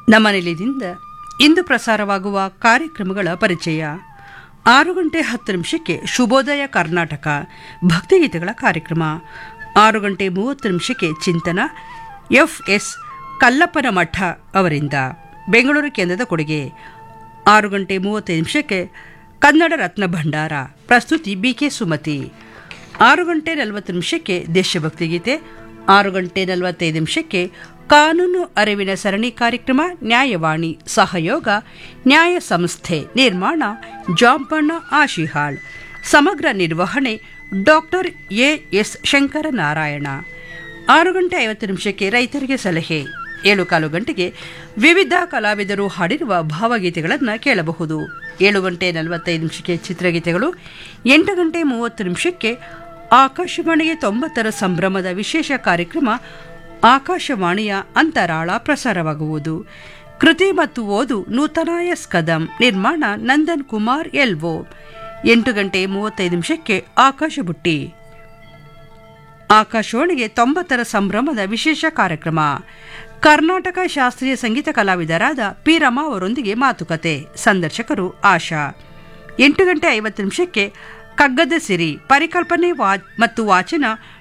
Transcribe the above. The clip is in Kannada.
ನಮ್ಮ ನಿಲಯದಿಂದ ಇಂದು ಪ್ರಸಾರವಾಗುವ ಕಾರ್ಯಕ್ರಮಗಳ ಪರಿಚಯ ಆರು ಗಂಟೆ ಹತ್ತು ನಿಮಿಷಕ್ಕೆ ಶುಭೋದಯ ಕರ್ನಾಟಕ ಭಕ್ತಿಗೀತೆಗಳ ಕಾರ್ಯಕ್ರಮ ಆರು ಗಂಟೆ ಮೂವತ್ತು ನಿಮಿಷಕ್ಕೆ ಚಿಂತನ ಎಫ್ ಎಸ್ ಕಲ್ಲಪ್ಪನ ಮಠ ಅವರಿಂದ ಬೆಂಗಳೂರು ಕೇಂದ್ರದ ಕೊಡುಗೆ ಆರು ಗಂಟೆ ಮೂವತ್ತೈದು ನಿಮಿಷಕ್ಕೆ ಕನ್ನಡ ರತ್ನ ಭಂಡಾರ ಪ್ರಸ್ತುತಿ ಬಿ ಕೆ ಸುಮತಿ ಆರು ಗಂಟೆ ನಲವತ್ತು ನಿಮಿಷಕ್ಕೆ ದೇಶಭಕ್ತಿ ಗೀತೆ ಆರು ಗಂಟೆ ನಲವತ್ತೈದು ನಿಮಿಷಕ್ಕೆ ಕಾನೂನು ಅರಿವಿನ ಸರಣಿ ಕಾರ್ಯಕ್ರಮ ನ್ಯಾಯವಾಣಿ ಸಹಯೋಗ ನ್ಯಾಯ ಸಂಸ್ಥೆ ನಿರ್ಮಾಣ ಜಾಂಪಣ್ಣ ಆಶಿಹಾಳ್ ಸಮಗ್ರ ನಿರ್ವಹಣೆ ಡಾಕ್ಟರ್ ಎ ಎಸ್ ಶಂಕರನಾರಾಯಣ ಆರು ಗಂಟೆ ಐವತ್ತು ನಿಮಿಷಕ್ಕೆ ರೈತರಿಗೆ ಸಲಹೆ ಏಳು ಕಾಲು ಗಂಟೆಗೆ ವಿವಿಧ ಕಲಾವಿದರು ಹಾಡಿರುವ ಭಾವಗೀತೆಗಳನ್ನು ಕೇಳಬಹುದು ಏಳು ಗಂಟೆ ನಲವತ್ತೈದು ನಿಮಿಷಕ್ಕೆ ಚಿತ್ರಗೀತೆಗಳು ಎಂಟು ಗಂಟೆ ಮೂವತ್ತು ನಿಮಿಷಕ್ಕೆ ಆಕಾಶವಾಣಿಗೆ ತೊಂಬತ್ತರ ಸಂಭ್ರಮದ ವಿಶೇಷ ಕಾರ್ಯಕ್ರಮ ಆಕಾಶವಾಣಿಯ ಅಂತರಾಳ ಪ್ರಸಾರವಾಗುವುದು ಕೃತಿ ಮತ್ತು ಓದು ನೂತನ ಎಸ್ ಕದಂ ನಿರ್ಮಾಣ ನಂದನ್ ಕುಮಾರ್ ಎಲ್ವೋ ಎಂಟು ಗಂಟೆ ಮೂವತ್ತೈದು ನಿಮಿಷಕ್ಕೆ ಆಕಾಶ ಬುಟ್ಟಿ ಆಕಾಶವಾಣಿಗೆ ತೊಂಬತ್ತರ ಸಂಭ್ರಮದ ವಿಶೇಷ ಕಾರ್ಯಕ್ರಮ ಕರ್ನಾಟಕ ಶಾಸ್ತ್ರೀಯ ಸಂಗೀತ ಕಲಾವಿದರಾದ ಪಿ ರಮಾ ಅವರೊಂದಿಗೆ ಮಾತುಕತೆ ಸಂದರ್ಶಕರು ಆಶಾ ಎಂಟು ಗಂಟೆ ಐವತ್ತು ನಿಮಿಷಕ್ಕೆ ಕಗ್ಗದ ಸಿರಿ ಪರಿಕಲ್ಪನೆ ವಾ ಮತ್ತು ವಾಚನ